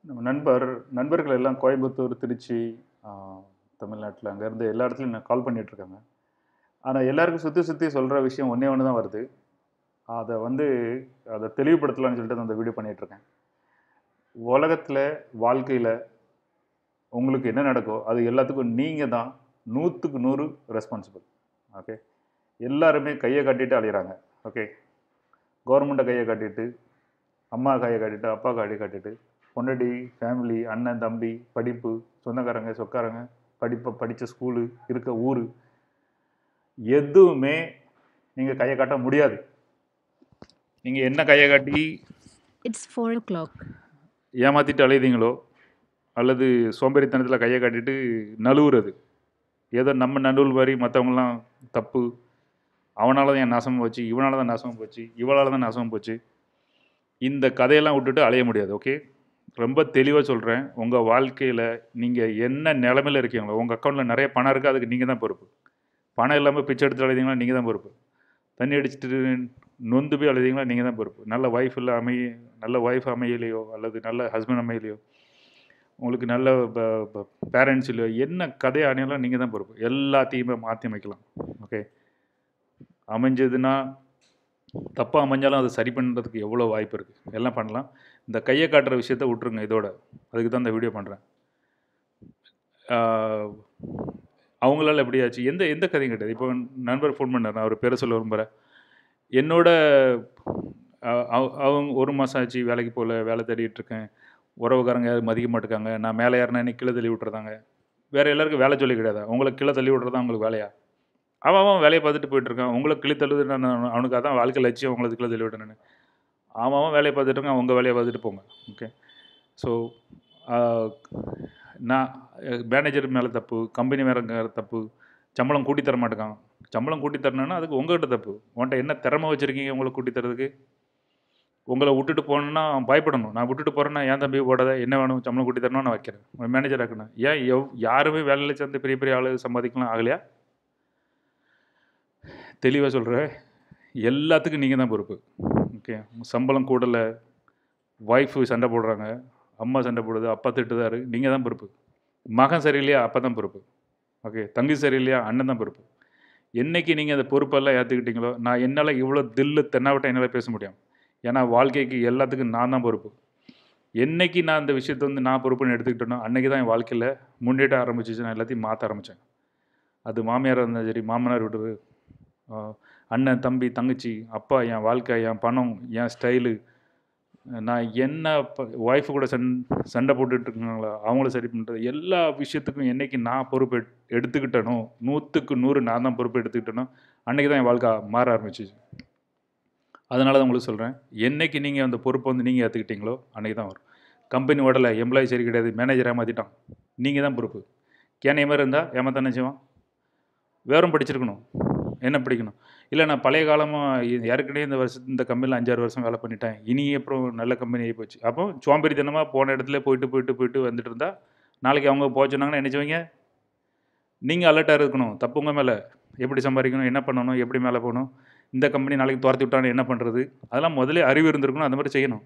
நம்ம நண்பர் நண்பர்கள் எல்லாம் கோயம்புத்தூர் திருச்சி தமிழ்நாட்டில் அங்கேருந்து எல்லா இடத்துலையும் நான் கால் பண்ணிகிட்ருக்காங்க ஆனால் எல்லாருக்கும் சுற்றி சுற்றி சொல்கிற விஷயம் ஒன்றே ஒன்று தான் வருது அதை வந்து அதை தெளிவுபடுத்தலாம்னு சொல்லிட்டு அந்த வீடியோ பண்ணிகிட்ருக்கேன் உலகத்தில் வாழ்க்கையில் உங்களுக்கு என்ன நடக்கோ அது எல்லாத்துக்கும் நீங்கள் தான் நூற்றுக்கு நூறு ரெஸ்பான்சிபிள் ஓகே எல்லாருமே கையை கட்டிட்டு அலையிறாங்க ஓகே கவர்மெண்ட்டை கையை கட்டிட்டு அம்மா கையை கட்டிட்டு அப்பா கையை கட்டிட்டு பொண்டாட்டி ஃபேமிலி அண்ணன் தம்பி படிப்பு சொந்தக்காரங்க சொக்காரங்க படிப்பை படித்த ஸ்கூலு இருக்க ஊர் எதுவுமே நீங்கள் கையை காட்ட முடியாது நீங்கள் என்ன கையை காட்டி It's four o'clock. ஏமாற்றிட்டு அலையுதீங்களோ அல்லது சோம்பேறித்தனத்தில் கையை காட்டிட்டு நழுவுறது ஏதோ நம்ம நடுவில் மாதிரி மற்றவங்களாம் தப்பு அவனால தான் என் நாசமாக போச்சு இவனால தான் நாசமாக போச்சு இவளால் தான் நாசமாக போச்சு இந்த கதையெல்லாம் விட்டுட்டு அலைய முடியாது ஓகே ரொம்ப தெளிவாக சொல்கிறேன் உங்கள் வாழ்க்கையில் நீங்கள் என்ன நிலமையில இருக்கீங்களோ உங்கள் அக்கௌண்ட்டில் நிறைய பணம் இருக்குது அதுக்கு நீங்கள் தான் பொறுப்பு பணம் இல்லாமல் பிச்சை எடுத்து அழுதிங்களா நீங்கள் தான் பொறுப்பு தண்ணி அடிச்சிட்டு நொந்து போய் அழுதிங்களா நீங்கள் தான் பொறுப்பு நல்ல ஒய்ஃப் இல்லை அமைய நல்ல ஒய்ஃப் அமையலையோ அல்லது நல்ல ஹஸ்பண்ட் அமையலையோ உங்களுக்கு நல்ல பேரண்ட்ஸ் இல்லையோ என்ன கதை ஆணையெல்லாம் நீங்கள் தான் பொறுப்பு எல்லாத்தையுமே மாற்றி அமைக்கலாம் ஓகே அமைஞ்சதுன்னா தப்பாக அமைஞ்சாலும் அதை சரி பண்ணுறதுக்கு எவ்வளோ வாய்ப்பு இருக்குது எல்லாம் பண்ணலாம் இந்த கையை காட்டுற விஷயத்த விட்ருங்க இதோட அதுக்கு தான் இந்த வீடியோ பண்ணுறேன் அவங்களால எப்படி ஆச்சு எந்த எந்த கதையும் கிடையாது இப்போ நண்பர் ஃபோன் பண்ணார் நான் அவர் பேரை சொல்ல விரும்புகிறேன் என்னோட அ- அவ- அவங்க ஒரு மாதம் ஆச்சு வேலைக்கு போகல வேலை தேடிட்டு இருக்கேன் உறவுக்காரங்க யாரும் மதிக்க மாட்டேங்காங்க நான் மேலே யாருனா என்னை கீழே தள்ளி விட்டுறதாங்க வேறு எல்லாருக்கும் வேலை சொல்லி கிடையாது உங்களை கீழே தள்ளி விட்றது தான் அவங்களுக்கு வேலையா அவன் அவன் வேலையை பார்த்துட்டு போயிட்டு இருக்கான் உங்களை கிளி தள்ளுது நான் அவனுக்கு அதான் வாழ்க்கை லட்சியம் உங்களை கீழே தள்ளி விட்டேன்னு அவன் அவன் வேலையை பார்த்துட்டு இருக்கான் உங்கள் வேலையை பார்த்துட்டு போங்க ஓகே ஸோ நான் மேனேஜர் மேலே தப்பு கம்பெனி மேலே தப்பு சம்பளம் கூட்டி தர மாட்டேங்கான் சம்பளம் கூட்டி தரணுன்னா அதுக்கு உங்ககிட்ட தப்பு உன்கிட்ட என்ன திறமை வச்சுருக்கீங்க உங்களை கூட்டி தரதுக்கு உங்களை விட்டுட்டு போகணுன்னா பயப்படணும் நான் விட்டுட்டு போகிறேன்னா ஏன் தம்பி போடாத என்ன வேணும் சம்பளம் கூட்டி தரணும் நான் வைக்கிறேன் மேனேஜர் ஆக்கணும் ஏன் எவ் யாருமே வேலையில் சேர்ந்து பெரிய பெரிய ஆள் சம்பாதிக்கலாம் ஆகலையா தெளிவாக சொல்கிறேன் எல்லாத்துக்கும் நீங்கள் தான் பொறுப்பு ஓகே சம்பளம் கூடலை ஒய்ஃபு சண்டை போடுறாங்க அம்மா சண்டை போடுது அப்பா திட்டுதாரு நீங்கள் தான் பொறுப்பு மகன் சரியில்லையா அப்பா தான் பொறுப்பு ஓகே தங்கி சரியில்லையா அண்ணன் தான் பொறுப்பு என்னைக்கு நீங்கள் அந்த பொறுப்பெல்லாம் ஏற்றுக்கிட்டீங்களோ நான் என்னால் இவ்வளோ தில்லு தென்னாவட்டம் என்னால் பேச முடியும் ஏன்னா வாழ்க்கைக்கு எல்லாத்துக்கும் நான் தான் பொறுப்பு என்னைக்கு நான் அந்த விஷயத்தை வந்து நான் பொறுப்புன்னு எடுத்துக்கிட்டேனோ அன்னைக்கு தான் என் வாழ்க்கையில் முன்னேற்ற ஆரம்பிச்சிச்சு நான் எல்லாத்தையும் மாற்ற ஆரம்பித்தேன் அது மாமியாராக இருந்தாலும் சரி மாமனார் விடுறது அண்ணன் தம்பி தங்கச்சி அப்பா என் வாழ்க்கை என் பணம் என் ஸ்டைலு நான் என்ன ஒய்ஃபு கூட சண் சண்டை போட்டுட்டு இருக்காங்களா அவங்கள சரி பண்ணுறது எல்லா விஷயத்துக்கும் என்னைக்கு நான் பொறுப்பு எடு- எடுத்துக்கிட்டேனோ நூற்றுக்கு நூறு நான் தான் பொறுப்பு எடுத்துக்கிட்டேனோ அன்றைக்கி தான் என் வாழ்க்கை மாற ஆரம்பிச்சிச்சு அதனால தான் உங்களுக்கு சொல்கிறேன் என்னைக்கு நீங்கள் அந்த பொறுப்பை வந்து நீங்கள் ஏற்றுக்கிட்டீங்களோ அன்றைக்கி தான் வரும் கம்பெனி ஓடலை எம்ப்ளாயி சரி கிடையாது மேனேஜர் ஏமாற்றிட்டான் நீங்கள் தான் பொறுப்பு கேனைய மாதிரி இருந்தால் ஏமாத்தானே செய்வான் வேறும் படிச்சிருக்கணும் என்ன படிக்கணும் இல்லை நான் பழைய காலமாக ஏற்கனவே இந்த வருஷம் இந்த கம்பெனியில் அஞ்சாறு வருஷம் வேலை பண்ணிட்டேன் இனி அப்புறம் நல்ல கம்பெனி ஆகி போச்சு அப்போ சோம்பேறித்தனமாக போன இடத்துல போயிட்டு போயிட்டு போயிட்டு வந்துட்டு இருந்தா நாளைக்கு அவங்க போக சொன்னாங்கன்னா என்ன செய்வீங்க நீங்கள் அலர்ட்டாக இருக்கணும் தப்பு உங்கள் மேலே எப்படி சம்பாதிக்கணும் என்ன பண்ணணும் எப்படி மேலே போகணும் இந்த கம்பெனி நாளைக்கு துரத்தி விட்டான்னு என்ன பண்ணுறது அதெல்லாம் முதல்ல அறிவு இருந்திருக்கணும் அந்த மாதிரி செய்யணும்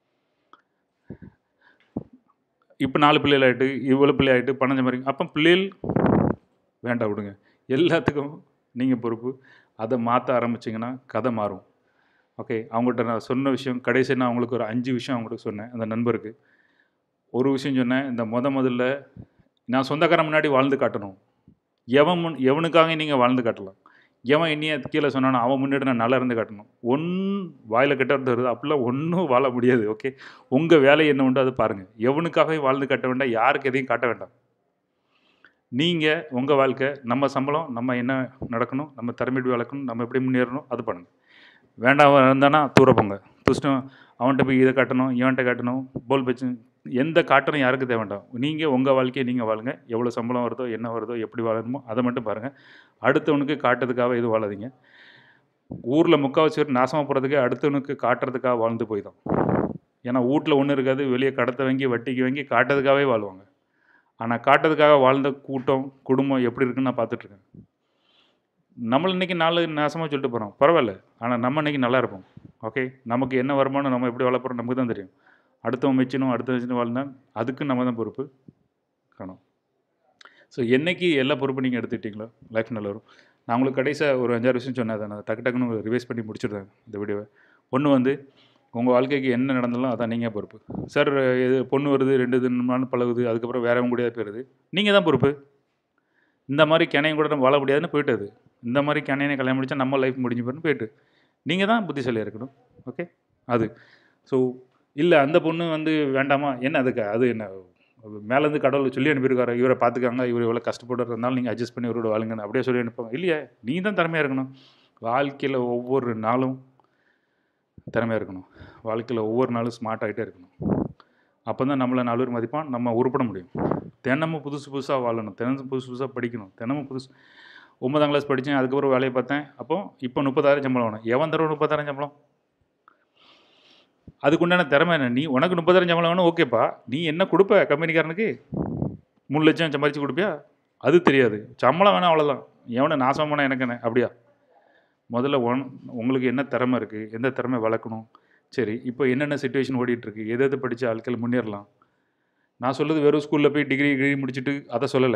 இப்போ நாலு பிள்ளைகள் ஆகிட்டு இவ்வளோ பிள்ளை ஆகிட்டு பணம் சம்பாதிக்கும் அப்போ பிள்ளைகள் வேண்டாம் விடுங்க எல்லாத்துக்கும் நீங்கள் பொறுப்பு அதை மாற்ற ஆரம்பிச்சிங்கன்னா கதை மாறும் ஓகே அவங்கள்ட்ட நான் சொன்ன விஷயம் கடைசி நான் அவங்களுக்கு ஒரு அஞ்சு விஷயம் அவங்களுக்கு சொன்னேன் அந்த நண்பருக்கு ஒரு விஷயம் சொன்னேன் இந்த முத முதல்ல நான் சொந்தக்காரன் முன்னாடி வாழ்ந்து காட்டணும் எவன் முன் எவனுக்காக நீங்கள் வாழ்ந்து காட்டலாம் எவன் இனிய கீழே சொன்னானோ அவன் முன்னாடி நான் நல்லா இருந்து காட்டணும் ஒன் வாயில் கிட்ட இருந்து வருது அப்படிலாம் ஒன்றும் வாழ முடியாது ஓகே உங்கள் வேலை என்ன உண்டோ அதை பாருங்கள் எவனுக்காகவே வாழ்ந்து காட்ட வேண்டாம் யாருக்கு எதையும் காட்ட வேண்டாம் நீங்கள் உங்கள் வாழ்க்கை நம்ம சம்பளம் நம்ம என்ன நடக்கணும் நம்ம திறமைட்டு வளர்க்கணும் நம்ம எப்படி முன்னேறணும் அது பண்ணுங்கள் வேண்டாம் இருந்தானா தூர போங்க துஷ்டம் அவன்கிட்ட போய் இதை காட்டணும் இவன்கிட்ட காட்டணும் போல் வச்சு எந்த காட்டணும் யாருக்கு தேவை வேண்டாம் நீங்கள் உங்கள் வாழ்க்கையை நீங்கள் வாழுங்க எவ்வளோ சம்பளம் வருதோ என்ன வருதோ எப்படி வாழணுமோ அதை மட்டும் பாருங்கள் அடுத்தவனுக்கு காட்டுறதுக்காக எதுவும் வாழாதீங்க ஊரில் முக்கால்வாசி பேர் நாசமாக போகிறதுக்கே அடுத்தவனுக்கு காட்டுறதுக்காக வாழ்ந்து போய் தான் ஏன்னா வீட்டில் ஒன்றும் இருக்காது வெளியே கடத்தை வாங்கி வட்டிக்கு வாங்கி காட்டுறதுக்காகவே வாழ்வாங்க ஆனால் காட்டுறதுக்காக வாழ்ந்த கூட்டம் குடும்பம் எப்படி இருக்குன்னு நான் பார்த்துட்ருக்கேன் நம்மள இன்னைக்கு நாலு நாசமாக சொல்லிட்டு போகிறோம் பரவாயில்ல ஆனால் நம்ம இன்னைக்கு நல்லா இருப்போம் ஓகே நமக்கு என்ன வருமானம் நம்ம எப்படி வாழ போகிறோம் நமக்கு தான் தெரியும் அடுத்தவன் மெச்சணும் அடுத்த வச்சுன்னு வாழ்ந்தால் அதுக்கு நம்ம தான் பொறுப்பு காணும் ஸோ என்னைக்கு எல்லா பொறுப்பும் நீங்கள் எடுத்துக்கிட்டீங்களோ லைஃப் நல்லா வரும் நான் உங்களுக்கு கடைசியாக ஒரு அஞ்சாறு விஷயம் சொன்னேன் அதை நான் டக்கு டக்குன்னு ரிவைஸ் பண்ணி முடிச்சிடுறேன் இந்த வீடியோவை ஒன்று வந்து உங்கள் வாழ்க்கைக்கு என்ன நடந்தாலும் அதான் நீங்கள் பொறுப்பு சார் இது பொண்ணு வருது ரெண்டு தினமான பழகுது அதுக்கப்புறம் வேறவங்க கூட போயிடுது நீங்கள் தான் பொறுப்பு இந்த மாதிரி கிணையும் கூட நம்ம வாழ முடியாதுன்னு போயிட்டு அது இந்த மாதிரி கிணையனை கல்யாணம் முடிச்சா நம்ம லைஃப் முடிஞ்சு போயிருந்து போயிட்டு நீங்கள் தான் புத்திசாலியாக இருக்கணும் ஓகே அது ஸோ இல்லை அந்த பொண்ணு வந்து வேண்டாமா என்ன அதுக்கு அது என்ன மேலேருந்து கடவுள் சொல்லி அனுப்பியிருக்காரு இவரை பார்த்துக்காங்க இவர் எவ்வளோ கஷ்டப்படுறதுனால நீங்கள் அட்ஜஸ்ட் பண்ணி இவரோட வாழுங்கன்னு அப்படியே சொல்லி அனுப்புவாங்க இல்லையா நீ தான் திறமையாக இருக்கணும் வாழ்க்கையில் ஒவ்வொரு நாளும் திறமையாக இருக்கணும் வாழ்க்கையில் ஒவ்வொரு நாளும் ஸ்மார்ட் ஆகிட்டே இருக்கணும் அப்போ தான் நம்மளை நாலு பேர் மதிப்பான் நம்ம உருப்பட முடியும் தினமும் புதுசு புதுசாக வாழணும் தினமும் புதுசு புதுசாக படிக்கணும் தினமும் புதுசு ஒன்பதாம் கிளாஸ் படித்தேன் அதுக்கப்புறம் வேலையை பார்த்தேன் அப்போ இப்போ முப்பதாயிரம் சம்பளம் வேணும் எவன் தரும் முப்பதாயிரம் சம்பளம் அதுக்குண்டான திறமை என்ன நீ உனக்கு முப்பதாயிரம் சம்பளம் வேணும் ஓகேப்பா நீ என்ன கொடுப்ப கம்பெனிக்காரனுக்கு மூணு லட்சம் சம்பாரிச்சு கொடுப்பியா அது தெரியாது சம்பளம் வேணாம் அவ்வளோதான் எவனை நாசம் பண்ண எனக்கு என்ன அப்படியா முதல்ல ஒன் உங்களுக்கு என்ன திறமை இருக்குது எந்த திறமை வளர்க்கணும் சரி இப்போ என்னென்ன சுச்சுவேஷன் ஓடிட்டுருக்கு எது எது படித்த ஆட்கள் முன்னேறலாம் நான் சொல்லுது வெறும் ஸ்கூலில் போய் டிகிரி டிகிரி முடிச்சுட்டு அதை சொல்லலை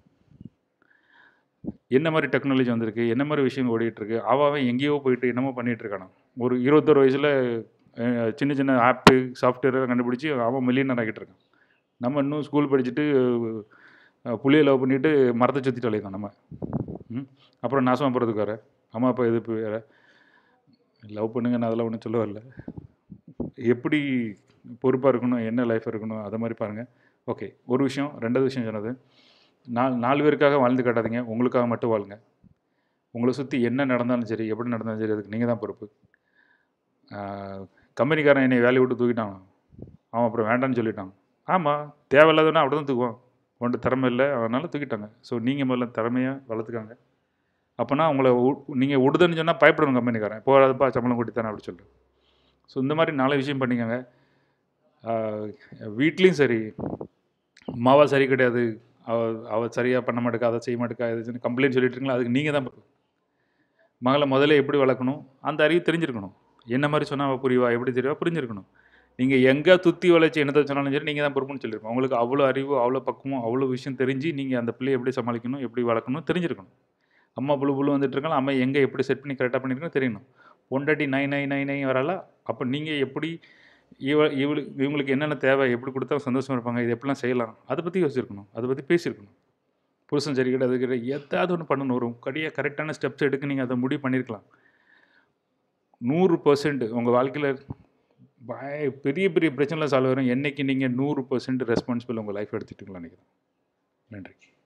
என்ன மாதிரி டெக்னாலஜி வந்திருக்கு என்ன மாதிரி விஷயம் ஓடிட்டுருக்கு அவன் எங்கேயோ போயிட்டு என்னமோ பண்ணிகிட்டு இருக்கானோ ஒரு இருபத்தொரு வயசில் சின்ன சின்ன ஆப்பு சாஃப்ட்வேர் கண்டுபிடிச்சி அவன் மில்லியனர் ஆகிட்டு இருக்கான் நம்ம இன்னும் ஸ்கூல் படிச்சுட்டு புளியை லவ் பண்ணிவிட்டு மரத்தை சுற்றிட்டு அலைதான் நம்ம ம் அப்புறம் நாசமாக போகிறதுக்கு வேறு அம்மா அப்பா எதிர்ப்பு வேறு லவ் பண்ணுங்க நான் அதெல்லாம் ஒன்றும் சொல்ல வரல எப்படி பொறுப்பாக இருக்கணும் என்ன லைஃப் இருக்கணும் அதை மாதிரி பாருங்கள் ஓகே ஒரு விஷயம் ரெண்டாவது விஷயம் சொன்னது நாலு நாலு பேருக்காக வாழ்ந்து காட்டாதீங்க உங்களுக்காக மட்டும் வாழுங்க உங்களை சுற்றி என்ன நடந்தாலும் சரி எப்படி நடந்தாலும் சரி அதுக்கு நீங்கள் தான் பொறுப்பு கம்பெனிக்காரன் என்னை வேலையை விட்டு தூக்கிட்டான் அவன் அப்புறம் வேண்டான்னு சொல்லிட்டான் ஆமாம் தேவையில்லாதவனா அப்படி தான் தூக்குவான் ஒன்று திறமை இல்லை அதனால் தூக்கிட்டாங்க ஸோ நீங்கள் முதல்ல திறமையாக வளர்த்துக்காங்க அப்போனா உங்களை நீங்கள் விடுதுன்னு சொன்னால் பயப்படணும் கம்பெனிக்காரன் போகாதப்பா சம்பளம் கொடுத்தானே அப்படி சொல்லு ஸோ இந்த மாதிரி நாலு விஷயம் பண்ணிக்கோங்க வீட்லேயும் சரி அம்மாவா சரி கிடையாது அவ அவள் சரியாக பண்ண மாட்டேக்கா அதை செய்ய மாட்டேக்கா இது கம்ப்ளைண்ட் சொல்லிட்டு இருக்கீங்களா அதுக்கு நீங்கள் தான் மகளை முதல்ல எப்படி வளர்க்கணும் அந்த அறிவு தெரிஞ்சிருக்கணும் என்ன மாதிரி சொன்னால் அவள் புரிவா எப்படி தெரியவா புரிஞ்சிருக்கணும் நீங்கள் எங்கே துத்தி வளைச்சி என்னத்தை சொன்னாலும் சரி நீங்கள் தான் பொறுப்புன்னு சொல்லியிருப்போம் உங்களுக்கு அவ்வளோ அறிவு அவ்வளோ பக்குவம் அவ்வளோ விஷயம் தெரிஞ்சு நீங்கள் அந்த பிள்ளையை எப்படி சமாளிக்கணும் எப்படி வளர்க்கணும் தெரிஞ்சிருக்கணும் அம்மா புழு புழு வந்துட்டு இருக்கலாம் அம்மா எங்கே எப்படி செட் பண்ணி கரெக்டாக பண்ணியிருக்கணும் தெரியணும் பொண்டாட்டி நை நை நை நை வரல அப்போ நீங்கள் எப்படி இவ இவளு இவங்களுக்கு என்னென்ன தேவை எப்படி கொடுத்தா சந்தோஷமாக இருப்பாங்க இது எப்படிலாம் செய்யலாம் அதை பற்றி யோசிச்சிருக்கணும் அதை பற்றி பேசியிருக்கணும் புருஷன் சரி கிடையாது கிடையாது எதாவது ஒன்று பண்ணணும் ஒரு கடியாக கரெக்டான ஸ்டெப்ஸ் எடுக்க நீங்கள் அதை முடிவு பண்ணியிருக்கலாம் நூறு பர்சன்ட் உங்கள் வாழ்க்கையில் பய பெரிய பெரிய பிரச்சனைலாம் சால்வ் வரும் என்றைக்கு நீங்கள் நூறு பர்சன்ட் ரெஸ்பான்சிபிள் உங்கள் லைஃப் எடுத்துட்டீங்களா நினைக்கிறேன் நன்றி